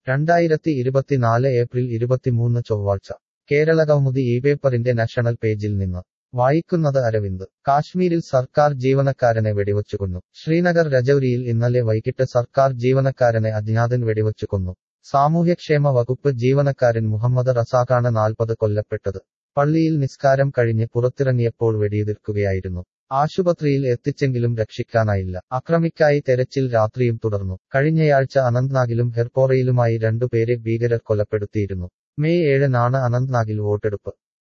രണ്ടായിരത്തി ഇരുപത്തിനാല് ഏപ്രിൽ ഇരുപത്തിമൂന്ന് ചൊവ്വാഴ്ച കേരള കൗമുദി ഈ പേപ്പറിന്റെ നാഷണൽ പേജിൽ നിന്ന് വായിക്കുന്നത് അരവിന്ദ് കാശ്മീരിൽ സർക്കാർ ജീവനക്കാരനെ വെടിവച്ചു കൊന്നു ശ്രീനഗർ രജൌരിയിൽ ഇന്നലെ വൈകിട്ട് സർക്കാർ ജീവനക്കാരനെ അജ്ഞാതൻ വെടിവച്ചു കൊന്നു സാമൂഹ്യക്ഷേമ വകുപ്പ് ജീവനക്കാരൻ മുഹമ്മദ് റസാഖാണ് നാൽപ്പത് കൊല്ലപ്പെട്ടത് പള്ളിയിൽ നിസ്കാരം കഴിഞ്ഞ് പുറത്തിറങ്ങിയപ്പോൾ വെടിയുതിർക്കുകയായിരുന്നു ആശുപത്രിയിൽ എത്തിച്ചെങ്കിലും രക്ഷിക്കാനായില്ല അക്രമിക്കായി തെരച്ചിൽ രാത്രിയും തുടർന്നു കഴിഞ്ഞയാഴ്ച അനന്ത്നാഗിലും ഹെർപോറയിലുമായി രണ്ടുപേരെ ഭീകരർ കൊലപ്പെടുത്തിയിരുന്നു മെയ് ഏഴിനാണ് അനന്ത്നാഗിൽ വോട്ടെടുപ്പ്